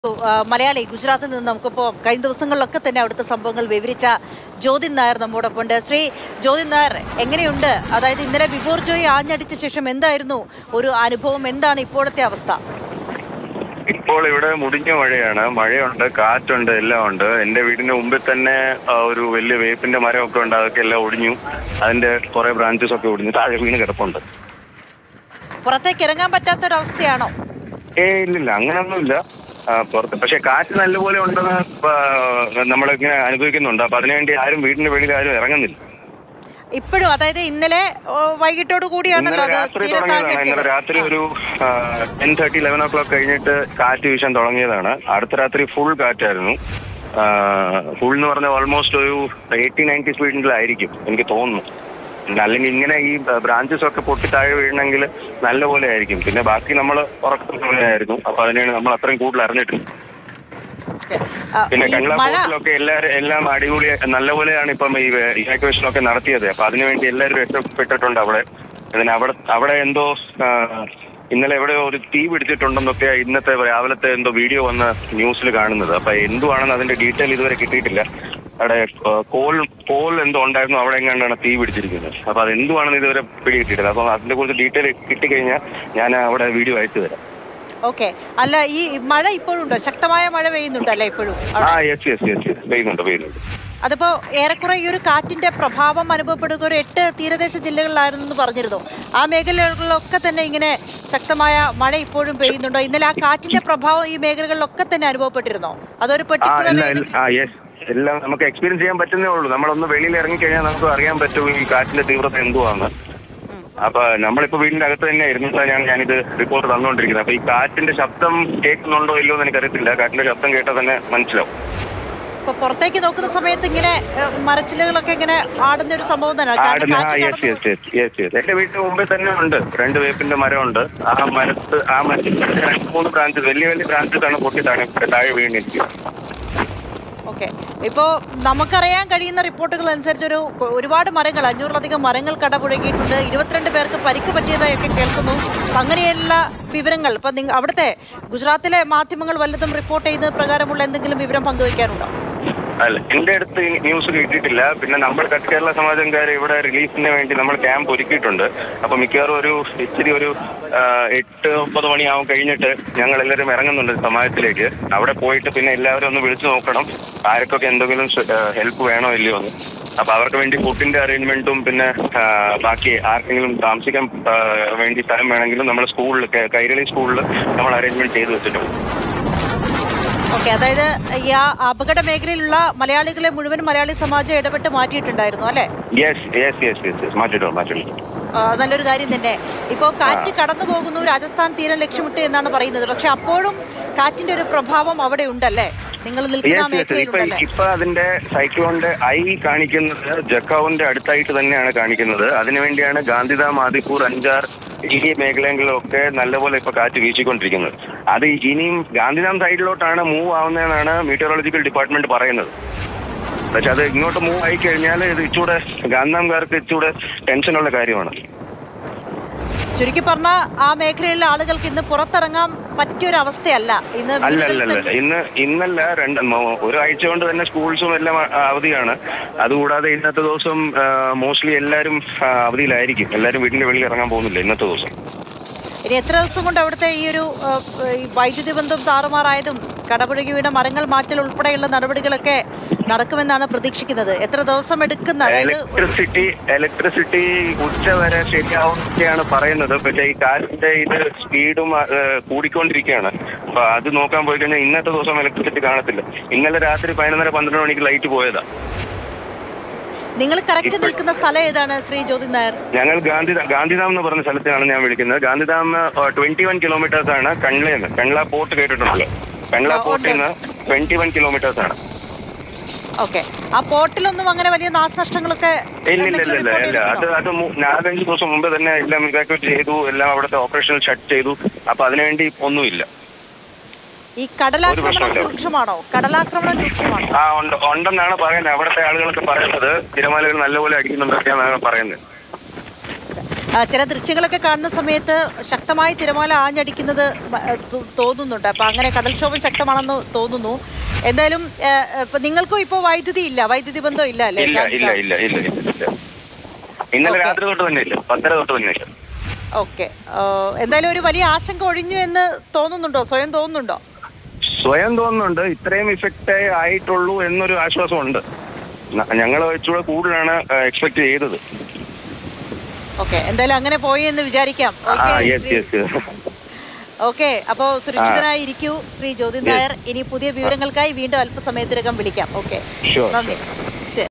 ആ, മലയാളി ഗുജറാത്തിൽ നിന്ന് നമുക്കിപ്പോൾ കഴിഞ്ഞ ദിവസങ്ങളിലൊക്കെ തന്നെ അവിടുത്തെ സംഭവങ്ങൾ വിവരിച്ച ജ്യോതിൻ നായർ നമ്മോടൊപ്പം ഉണ്ട് ശ്രീ ജ്യോതിൻ നായർ എങ്ങനെയുണ്ട് അതായത് ഇന്നലെ ബിബോർ ജോയി ആഞ്ഞടിച്ച ശേഷം എന്തായിരുന്നു ഒരു അനുഭവം എന്താണ് ഇപ്പോഴത്തെ അവസ്ഥ ഇപ്പോൾ ഇവിടെ മുടിഞ്ഞ മഴയാണ് മഴയുണ്ട് കാറ്റുണ്ട് എല്ലാം ഉണ്ട് എന്റെ വീടിന്റെ മുമ്പിൽ തന്നെ ആ, ഒരു വലിയ വേപ്പിന്റെ മരമൊക്കെ ഉണ്ട് അതൊക്കെ എല്ലാം ഒടിഞ്ഞു അതിന്റെ കുറെ ബ്രാഞ്ചസ് ഒക്കെ ഒടിഞ്ഞു താഴെ വീണ് കിടപ്പുണ്ട് പുറത്തേക്ക് ഇറങ്ങാൻ പറ്റാത്തൊരവസ്ഥയാണോ ഏ ഇല്ലില്ല അങ്ങനൊന്നുമില്ല ആ, പുറത്ത് പക്ഷെ കാറ്റ് നല്ലപോലെ ഉണ്ടെന്ന് ആ, നമ്മളിങ്ങനെ അനുഭവിക്കുന്നുണ്ട് അപ്പൊ അതിനുവേണ്ടി ആരും വീടിന്റെ വെളിയിൽ ആരും ഇറങ്ങുന്നില്ല ഇപ്പോഴും അതായത് ഇന്നലെ ഓ, വൈകിട്ടോട് കൂടിയാണല്ലോ ഇന്നലെ അത് രാത്രി തീരെ തുടങ്ങിയതാണ് ഇന്നലെ താഴ്ചയടിച്ചത്. രാത്രി ഒരു ten thirty eleven o'clock കഴിഞ്ഞിട്ട് കാറ്റ് വീശാൻ തുടങ്ങിയതാണ് അടുത്ത രാത്രി ഫുൾ കാറ്റായിരുന്നു ഫുൾ എന്ന് പറഞ്ഞാൽ ഓൾമോസ്റ്റ് ഒരു എയ്റ്റി നയൻറ്റി സ്പീഡിലായിരിക്കും എനിക്ക് തോന്നുന്നു പിന്നെ അല്ലെങ്കിൽ ഇങ്ങനെ ഈ ബ്രാഞ്ചസ് ഒക്കെ പൊട്ടി താഴെ വീഴണമെങ്കിൽ നല്ല പോലെ ആയിരിക്കും പിന്നെ ബാക്കി നമ്മൾ ഉറക്കത്തിലായിരുന്നു അപ്പൊ അതിനാണ് നമ്മൾ അത്രയും കൂടുതൽ അറിഞ്ഞിട്ടില്ല ഓക്കേ. ആ, പിന്നെ ഈ കണ്ട്ല മഴ പോർട്ടിലൊക്കെ എല്ലാവരും എല്ലാം അടിപൊളി നല്ലപോലെയാണ് ഇപ്പം ഈ ഇവാക്യുവേഷൻ ഒക്കെ നടത്തിയത് അപ്പൊ അതിനുവേണ്ടി എല്ലാവരും രക്ഷപ്പെട്ടിട്ടുണ്ട് അവിടെ അതിന് അവിടെ അവിടെ എന്തോ ആ, ഇന്നലെ എവിടെ ഒരു തീ പിടിച്ചിട്ടുണ്ടെന്നൊക്കെ ഇന്നത്തെ രാവിലത്തെ എന്തോ വീഡിയോ വന്ന ന്യൂസിൽ കാണുന്നത് അപ്പൊ എന്തുവാണെന്ന് അതിന്റെ ഡീറ്റെയിൽ ഇതുവരെ കിട്ടിയിട്ടില്ല അവിടെ ആ, കോൾ കോൾ എന്തോ ഉണ്ടായിരുന്നു അവിടെ എങ്ങാണ്ടാണ് തീ പിടിച്ചിരിക്കുന്നത് അപ്പൊ അത് എന്തുവാണെന്ന് ഇതുവരെ പിടി കിട്ടിയിട്ടില്ല അപ്പൊ അതിനെ കുറിച്ച് ഡീറ്റെയിൽ കിട്ടിക്കഴിഞ്ഞാൽ ഞാൻ അവിടെ വീഡിയോ അയച്ചു തരാം ഓക്കെ അല്ല ഈ മഴ ഇപ്പോഴും ഉണ്ടോ ശക്തമായ മഴ പെയ്യുന്നുണ്ടല്ലേ ഇപ്പോഴും അവിടെ? ആ യെസ് യെസ് യെസ് യെസ് പെയ്യുന്നുണ്ട് പെയ്യുന്നുണ്ട് അതിപ്പോ ഏറെക്കുറെ ഈ ഒരു കാറ്റിന്റെ പ്രഭാവം അനുഭവപ്പെടുക ഒരു എട്ട് തീരദേശ ജില്ലകളിലായിരുന്നു എന്ന് പറഞ്ഞിരുന്നു ആ മേഖലകളിലൊക്കെ തന്നെ ഇങ്ങനെ ശക്തമായ മഴ ഇപ്പോഴും പെയ്യുന്നുണ്ടോ ഇന്നലെ ആ കാറ്റിന്റെ പ്രഭാവം ഈ മേഖലകളിലൊക്കെ തന്നെ അനുഭവപ്പെട്ടിരുന്നോ അതൊരു ആ പെർട്ടിക്കുലർ ഇല്ല ഇല്ല. ആ യെസ് എല്ലാം നമുക്ക് എക്സ്പീരിയൻസ് ചെയ്യാൻ പറ്റുന്നേ ഉള്ളൂ നമ്മളൊന്ന് വെളിയിൽ ഇറങ്ങിക്കഴിഞ്ഞാൽ നമുക്ക് അറിയാൻ പറ്റും ഈ കാറ്റിന്റെ തീവ്രത എന്തുവാന്ന് അപ്പൊ നമ്മളിപ്പോ വീടിന്റെ അകത്ത് തന്നെ ഇരുന്നിട്ടാണ് ഞാനിത് റിപ്പോർട്ട് തന്നുകൊണ്ടിരിക്കുന്നത് അപ്പൊ ഈ കാറ്റിന്റെ ശബ്ദം കേൾക്കുന്നുണ്ടോ ഇല്ലയോ എന്ന് എനിക്കറിയത്തില്ല കാറ്റിന്റെ ശബ്ദം കേട്ടാൽ തന്നെ മനസ്സിലാവും ഇപ്പൊ പുറത്തേക്ക് നോക്കുന്ന സമയത്ത് ഇങ്ങനെ ഏഹ്, മരച്ചില്ലകളൊക്കെ ഇങ്ങനെ ആടുന്ന ഒരു സംഭവം തന്നെ ആടുന്ന ആ yes yes yes yes yes എന്റെ വീട്ടിന്റെ മുമ്പിൽ തന്നെ ഉണ്ട് രണ്ട് വേപ്പിന്റെ മരമുണ്ട് ആ മരത്ത് ആ മരത്തിന്റെ രണ്ട് മൂന്ന് ബ്രാഞ്ചസ് വലിയ വലിയ ബ്രാഞ്ചസ് ആണ് പൊട്ടി താഴെ താഴെ വീണിരിക്കുന്നത് ഓക്കെ ഇപ്പോൾ നമുക്കറിയാൻ കഴിയുന്ന റിപ്പോർട്ടുകൾ അനുസരിച്ച് ഒരു ഒരുപാട് മരങ്ങൾ അഞ്ഞൂറിലധികം മരങ്ങൾ കടപുഴകിയിട്ടുണ്ട് ഇരുപത്തിരണ്ട് പേർക്ക് പരിക്ക് പറ്റിയതായൊക്കെ കേൾക്കുന്നു അപ്പം അങ്ങനെയുള്ള വിവരങ്ങൾ ഇപ്പം നിങ്ങൾ അവിടുത്തെ ഗുജറാത്തിലെ മാധ്യമങ്ങൾ വല്ലതും റിപ്പോർട്ട് ചെയ്ത പ്രകാരമുള്ള എന്തെങ്കിലും വിവരം പങ്കുവയ്ക്കാനുണ്ടോ അല്ല എന്റെ അടുത്ത് ഈ ന്യൂസ് കിട്ടിയിട്ടില്ല പിന്നെ നമ്മൾ കട്ട് കേരള സമാജംകാർ ഇവിടെ റിലീഫിന് വേണ്ടി നമ്മൾ ക്യാമ്പ് ഒരുക്കിയിട്ടുണ്ട് അപ്പൊ മിക്കവാറും ഒരു ഇച്ചിരി ഒരു ആ, എട്ട് ഒമ്പത് മണിയാവും കഴിഞ്ഞിട്ട് ഞങ്ങൾ എല്ലാവരും ഇറങ്ങുന്നുണ്ട് സമാജത്തിലേക്ക് അവിടെ പോയിട്ട് പിന്നെ എല്ലാവരും ഒന്ന് വിളിച്ചു നോക്കണം ആർക്കൊക്കെ എന്തെങ്കിലും ഹെൽപ്പ് വേണോ ഇല്ലയോ എന്ന് അപ്പൊ അവർക്ക് വേണ്ടി ഫുഡിന്റെ അറേഞ്ച്മെന്റും പിന്നെ ആ, ബാക്കി ആർക്കെങ്കിലും താമസിക്കാൻ ആ, വേണ്ടി സ്ഥലം വേണമെങ്കിലും നമ്മൾ സ്കൂളിൽ കൈരളി സ്കൂളിൽ നമ്മൾ അറേഞ്ച്മെന്റ് ചെയ്തു വെച്ചിട്ടുണ്ട് ഓക്കെ അതായത് ഈ ആ അപകട മേഖലയിലുള്ള മലയാളികളെ മുഴുവൻ മലയാളി സമാജം ഇടപെട്ട് മാറ്റിയിട്ടുണ്ടായിരുന്നു അല്ലേ yes yes yes yes yes മാറ്റിട്ടോ മാറ്റിട്ടോ ആ, നല്ലൊരു കാര്യം തന്നെ ഇപ്പോൾ കാറ്റ് കടന്നു പോകുന്നു രാജസ്ഥാൻ തീരം ലക്ഷ്യമിട്ട് എന്നാണ് പറയുന്നത് പക്ഷെ അപ്പോഴും കാറ്റിന്റെ ഒരു പ്രഭാവം അവിടെ ഉണ്ടല്ലേ നിങ്ങൾ നിൽക്കുന്ന ആ Yes, yes. ഇപ്പൊ മേഖലയിലുണ്ടല്ലേ ഇപ്പൊ അതിന്റെ സൈക്ലോണിന്റെ ഐ കാണിക്കുന്നത് ജക്കാവിന്റെ അടുത്തായിട്ട് തന്നെയാണ് കാണിക്കുന്നത് അതിനുവേണ്ടിയാണ് ഗാന്ധിധാം ആദിപൂർ അഞ്ചാർ ഈ മേഖലകളിലൊക്കെ നല്ലപോലെ ഇപ്പൊ കാറ്റ് വീശിക്കൊണ്ടിരിക്കുന്നത് അത് ഇനിയും ഗാന്ധിധാം സൈഡിലോട്ടാണ് മൂവ് ആവുന്നതെന്നാണ് മീറ്ററോളജിക്കൽ ഡിപ്പാർട്ട്മെന്റ് പറയുന്നത് പക്ഷെ അത് ഇങ്ങോട്ട് മൂവ് ആയി കഴിഞ്ഞാൽ ഇത് ഇച്ചൂടെ ഗാന്ധിധാംകാർക്ക് ഇച്ചൂടെ ടെൻഷനുള്ള കാര്യമാണ് ചുരുക്കി പറഞ്ഞ ആ മേഖലയിലെ ആളുകൾക്ക് ഇന്ന് പുറത്തിറങ്ങാൻ പറ്റിയൊരു അവസ്ഥയല്ല ഇന്ന് അല്ല വീടുകളിൽ അല്ല അല്ല തന്നെ- ഇന്ന് ഇന്നല്ല രണ്ട് മോ- ഒരാഴ്ച കൊണ്ട് തന്നെ സ്കൂൾസും എല്ലാം അ- അവധിയാണ് അതുകൂടാതെ ഇന്നത്തെ ദിവസം മോസ്റ്റ്ലി എല്ലാവരും ആ, അവധിയിലായിരിക്കും എല്ലാവരും വീടിന്റെ വെളിയിൽ ഇറങ്ങാൻ പോകുന്നില്ല ഇന്നത്തെ ദിവസം ഇനി എത്ര ദിവസം കൊണ്ട് അവിടുത്തെ ഈ ഒരു ആ, ഈ വൈദ്യുതി ബന്ധം താറുമാറായതും കടപുഴകി വീണ മരങ്ങൾ മാറ്റൽ ഉൾപ്പെടെയുള്ള നടപടികളൊക്കെ നടക്കുമെന്നാണ് പ്രതീക്ഷിക്കുന്നത് എത്ര ദിവസം എടുക്കുന്ന അതായത് ഇലക്ട്രിസിറ്റി ഇലക്ട്രിസിറ്റി ഉച്ച വരെ ശരിയാവുന്നൊക്കെയാണ് പറയുന്നത് പക്ഷേ ഈ കാറ്റിന്റെ ഇത് സ്പീഡും ആ, കൂടിക്കൊണ്ടിരിക്കുകയാണ് അപ്പൊ അത് നോക്കാൻ പോയി കഴിഞ്ഞാൽ ഇന്നത്തെ ദിവസം ഇലക്ട്രിസിറ്റി കാണത്തില്ല ഇന്നലെ രാത്രി പതിനൊന്നര പന്ത്രണ്ട് മണിക്ക് ലൈറ്റ് പോയതാ നിങ്ങൾ കറക്റ്റ് നിൽക്കുന്ന സ്ഥലം ഏതാണ് ശ്രീ ജ്യോതി നായർ ഞങ്ങൾ ഗാന്ധി ഗാന്ധിധാം എന്ന് പറഞ്ഞ സ്ഥലത്താണ് ഞാൻ വിളിക്കുന്നത് ഗാന്ധിധാം ട്വന്റി വൺ കിലോമീറ്റേഴ്സ് ആണ് കണ്ളയിൽ നിന്ന് കണ്ള പോർട്ട് കേട്ടിട്ടുണ്ടല്ലോ കണ്ള ആ, ഉണ്ട്. പോർട്ടിൽ നിന്ന് ട്വന്റി വൺ കിലോമീറ്റേഴ്സ് ആണ് ഓക്കെ ആ പോർട്ടിലൊന്നും അങ്ങനെ വലിയ നാശനഷ്ടങ്ങളൊക്കെ ഇല്ല ഇല്ല എന്തെങ്കിലും ഇല്ല ഇല്ല report ഇല്ല അത് ചെയ്തിട്ടുണ്ടോ? അത് മു- നാലഞ്ച് ദിവസം മുമ്പ് തന്നെ എല്ലാം ഇവാക്യുവേറ്റ് ചെയ്തു എല്ലാം അവിടുത്തെ ഓപ്പറേഷൻ ഷട്ട് ചെയ്തു അപ്പൊ അതിനുവേണ്ടി ഒന്നുമില്ല ഈ കടലാക്രമണം പ്രശ്നമില്ല. രൂക്ഷമാണോ കടലാക്രമണം രൂക്ഷമാണോ ആ ഉണ്ട് ഉണ്ടെന്നാണ് പറയുന്നത് അവിടുത്തെ ആളുകളൊക്കെ പറയുന്നത് തിരമാലകൾ നല്ലപോലെ അടിക്കുന്നുണ്ടൊക്കെയാണ് പറയുന്നത് ആ, ചില ദൃശ്യങ്ങളൊക്കെ കാണുന്ന സമയത്ത് ശക്തമായി തിരമാല ആഞ്ഞടിക്കുന്നത് മ- തു- തോന്നുന്നുണ്ട് അപ്പം അങ്ങനെ കടൽക്ഷോഭം ശക്തമാണെന്ന് തോന്നുന്നു എന്തായാലും ആ, ഇപ്പൊ നിങ്ങൾക്കും ഇപ്പോൾ വൈദ്യുതി ഇല്ല വൈദ്യുതി ബന്ധം ഇല്ല അല്ലേ ഇല്ല ഇല്ല ഇല്ല ഇല്ല ഇല്ല ഇല്ല ഇന്നലെ Okay. രാത്രി തൊട്ട് തന്നെ ഇല്ല പത്തര തൊട്ട് തന്നെ ഇല്ല ഓക്കെ എന്തായാലും ഒരു വലിയ ആശങ്ക ഒഴിഞ്ഞു എന്ന് തോന്നുന്നുണ്ടോ സ്വയം തോന്നുന്നുണ്ടോ സ്വയം തോന്നുന്നുണ്ട് ഇത്രയും ഇഫക്റ്റ് ആയിട്ടുള്ളൂ എന്നൊരു ആശ്വാസമുണ്ട് ഞങ്ങൾ ഇച്ചിരി കൂടുതലാണ് എക്സ്പെക്ട് ചെയ്തത് ഓക്കെ എന്തായാലും അങ്ങനെ പോയി എന്ന് വിചാരിക്കാം ആ ഓക്കെ യെസ് യെസ് ഓക്കെ അപ്പോൾ സുരക്ഷിതനായി ഇരിക്കൂ ശ്രീ ജ്യോതി നായർ ഇനി പുതിയ വിവരങ്ങൾക്കായി വീണ്ടും അല്പസമയത്തിനകം വിളിക്കാം ഓക്കെ ഷുവർ നന്ദി